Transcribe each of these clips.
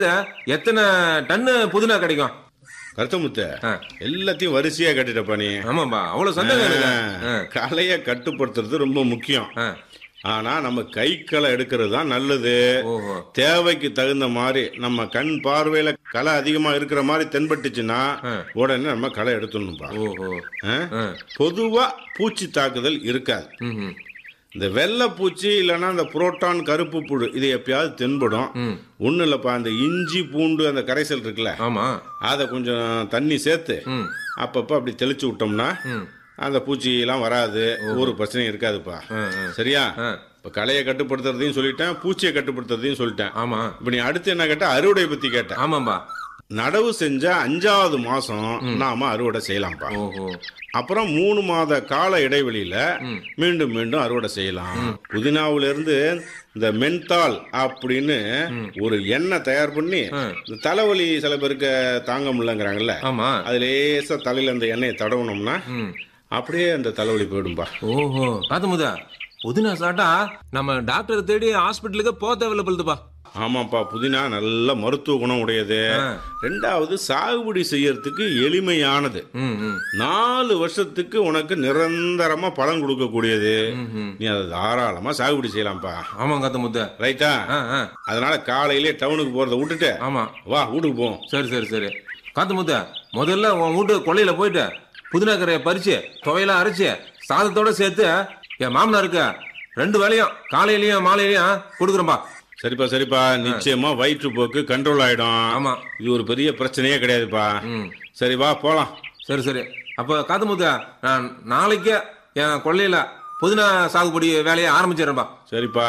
எத்தனை டன்னு புதினா கிடைக்கும் கருத்தமுத்த ஆ. எல்லாத்தையும் வரிசையா கட்டிட்டப்பா நீ ஆமாம்பா அவ்வளவு சந்தேகம் எனக்கு ஆ, கலையை கட்டுப்படுத்துறது ரொம்ப முக்கியம் ஆ. ஆனா நம்ம கை களை எடுக்கிறது தான் நல்லது ஓஹோ தேவைக்கு தகுந்த மாதிரி நம்ம கண் பார்வையில களை அதிகமா இருக்கிற மாதிரி தென்பட்டுச்சுன்னா ஆ. உடனே நம்ம களை எடுத்துடணும்பா ஓஹோ ஆ? ஆ. பொதுவா பூச்சி தாக்குதல் இருக்காது ம்ஹும். இந்த வெள்ளை பூச்சி இல்லைன்னா இந்த புரோட்டான் கருப்பு புழு இது எப்பயாவது தென்படும் ம். ஒன்றும் இல்லைப்பா அந்த இஞ்சி பூண்டு அந்த கரைசல் இருக்குல்ல ஆமா அதை கொஞ்சம் தண்ணி சேர்த்து ம் அப்பப்போ அப்படி தெளிச்சு விட்டோம்னா ம் அந்த பூச்சியெல்லாம் வராது ஒரு பிரச்சனையும் இருக்காதுப்பா ஆ, ஆ. சரியா ஆ. இப்போ களையை கட்டுப்படுத்துறதையும் சொல்லிட்டேன் பூச்சியை கட்டுப்படுத்துறதையும் சொல்லிட்டேன் ஆமா இப்போ நீ அடுத்து என்ன கேட்ட அறுவடை பத்தி கேட்ட ஆமாம்பா நடவு செஞ்ச அஞ்சாவது மாசம் நாம அறுவடை செய்யலாம்ப்பா ஓஹோ அப்புறம் மூணு மாத கால இடைவெளியில மீண்டும் மீண்டும் அறுவடை செய்யலாம் புதினாவுல இருந்து இந்த மென்தால் அப்படின்னு ஒரு எண்ணெய் தயார் பண்ணி இந்த தலைவலி சில பேருக்கு தாங்க முடியலங்கிறாங்கல்ல ஆமா அது லேசா தலையில அந்த எண்ணெயை தடவுனோம்னா ம் அப்படியே அந்த தலைவலி போயிடும்பா ஓஹோ காத்தமுதா புதினா சாட்டா நம்ம டாக்டர் தேடி ஹாஸ்பிட்டலுக்கு போக தேவையில்ல பழுதுப்பா ஆமாப்பா புதினா நல்ல மருத்துவ குணம் உடையது ஆ. ரெண்டாவது சாகுபடி செய்யறதுக்கு எளிமையானது ம் ம் நாலு வருஷத்துக்கு உனக்கு நிரந்தரமா பலன் கொடுக்கக்கூடியது ம்ஹும். நீ அதை தாராளமா சாகுபடி செய்யலாம்ப்பா ஆமா காத்தமுத்தா ரைட்டா ஆ ஆ அதனால காலையிலே டவுனுக்கு போறத விட்டுட்டு ஆமா வா வீட்டுக்கு போவோம் சரி சரி சரி காத்தமுத்தா முதல்ல உன் வீட்டு கொள்ளையில போயிட்டு புதினா கரையை பறிச்சு துவையெல்லாம் அரைச்சு சாதத்தோட சேர்த்து என் மாமனாருக்கு ரெண்டு வேலையும் காலையிலயும் மாலையிலயும் கொடுக்குறேன்பா சரிப்பா சரிப்பா நிச்சயமா வயிற்றுப்போக்கு கண்ட்ரோல் ஆயிடும் ஆமா இது ஒரு பெரிய பிரச்சனையே கிடையாதுப்பா ம் சரி வா போலாம் சரி சரி அப்போ காத்தமுத்தா நான் நாளைக்கே என் கொள்ளையில புதினா சாகுபடி வேலையை ஆரம்பிச்சிடறேன்பா சரிப்பா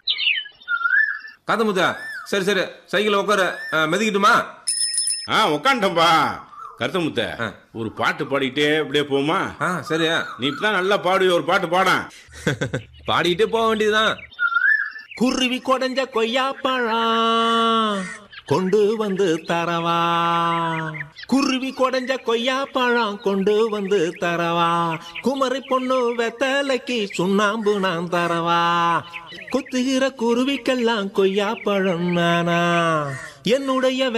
காத்தமுத்தா சரி சரி சைக்கிள் உட்கார மெதிக்கிட்டுமா ஆ உக்காண்டப்பா கருத்தமுத்த ஒரு பாட்டு பாடிக்கிட்டே அப்படியே போமா ஆ சரி நீ இப்பதான் நல்லா பாடுவி ஒரு பாட்டு பாடான் பாடிக்கிட்டே போக வேண்டியதுதான் குருவி கொடைஞ்ச கொய்யாப்பழம் கொண்டு வந்து தரவா குருவி கொடைஞ்ச கொய்யாப்பழம் கொண்டு வந்து தரவா குமரி பொண்ணு வெத்தலைக்கு சுண்ணாம்பு நான் தரவா கொத்துகிற குருவிக்கெல்லாம் கொய்யாப்பழம் நானா என்னுடைய